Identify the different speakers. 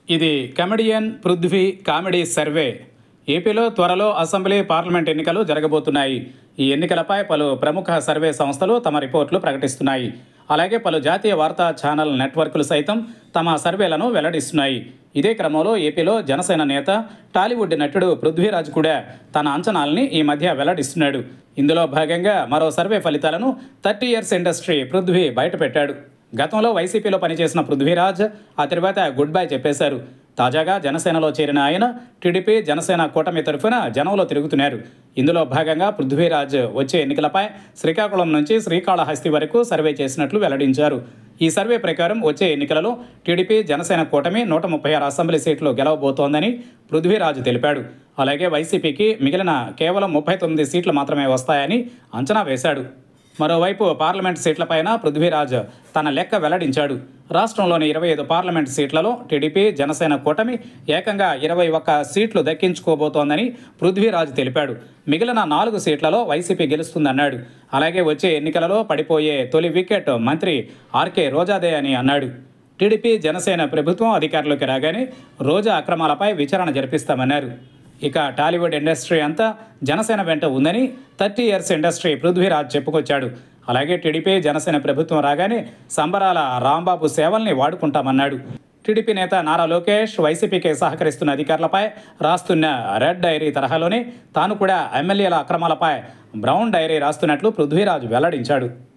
Speaker 1: ఇది comedian Prithvi comedy survey ఏపీలో త్వరలో అసెంబ్లీ పార్లమెంట్ ఎన్నికలు జరగబోతున్నాయి ఈ ఎన్నికలపై పలు ప్రముఖ సర్వే సంస్థలు తమ రిపోర్టులు ప్రకటిస్తున్నాయి అలాగే పలు జాతీయ వార్తా ఛానల్ నెట్వర్క్లు సైతం తమ సర్వేలను వెల్లడిస్తున్నాయి ఇదే క్రమంలో ఏపీలో జనసేన నేత టాలీవుడ్ నటుడు పృథ్వీరాజ్ కూడా తన అంచనాల్ని ఈ మధ్య వెల్లడిస్తున్నాడు ఇందులో భాగంగా మరో సర్వే ఫలితాలను థర్టీ ఇయర్స్ ఇండస్ట్రీ పృథ్వీ బయటపెట్టాడు గతంలో వైసీపీలో పనిచేసిన పృథ్వీరాజ్ ఆ తర్వాత గుడ్ బై చెప్పేశారు తాజాగా జనసేనలో చేరిన ఆయన టీడీపీ జనసేన కూటమి తరఫున జనంలో తిరుగుతున్నారు ఇందులో భాగంగా పృథ్వీరాజ్ వచ్చే ఎన్నికలపై శ్రీకాకుళం నుంచి శ్రీకాళహస్తి వరకు సర్వే చేసినట్లు వెల్లడించారు ఈ సర్వే ప్రకారం వచ్చే ఎన్నికలలో టీడీపీ జనసేన కూటమి నూట ముప్పై ఆరు అసెంబ్లీ సీట్లు గెలవబోతోందని పృథ్వీరాజ్ తెలిపాడు అలాగే వైసీపీకి మిగిలిన కేవలం ముప్పై తొమ్మిది సీట్లు మాత్రమే వస్తాయని అంచనా వేశాడు మరోవైపు పార్లమెంట్ సీట్లపైన పృథ్వీరాజ్ తన లెక్క వెల్లడించాడు రాష్ట్రంలోని ఇరవై ఐదు పార్లమెంట్ సీట్లలో టీడీపీ జనసేన కూటమి ఏకంగా ఇరవై ఒక్క సీట్లు దక్కించుకోబోతోందని పృథ్వీరాజ్ తెలిపాడు మిగిలిన నాలుగు సీట్లలో వైసీపీ గెలుస్తుందన్నాడు అలాగే వచ్చే ఎన్నికలలో పడిపోయే తొలి వికెట్ మంత్రి ఆర్కే రోజాదే అని అన్నాడు టీడీపీ జనసేన ప్రభుత్వం అధికారంలోకి రాగానే రోజా అక్రమాలపై విచారణ జరిపిస్తామన్నారు ఇక టాలీవుడ్ ఇండస్ట్రీ అంతా జనసేన వెంట ఉందని థర్టీ ఇయర్స్ ఇండస్ట్రీ పృథ్వీరాజ్ చెప్పుకొచ్చాడు అలాగే టీడీపీ జనసేన ప్రభుత్వం రాగానే సంబరాల రాంబాబు సేవల్ని వాడుకుంటామన్నాడు టీడీపీ నేత నారా లోకేష్ వైసీపీకి సహకరిస్తున్న అధికారులపై రాస్తున్న రెడ్ డైరీ తరహాలోనే తాను కూడా ఎమ్మెల్యేల అక్రమాలపై బ్రౌన్ డైరీ రాస్తున్నట్లు పృథ్వీరాజ్ వెల్లడించాడు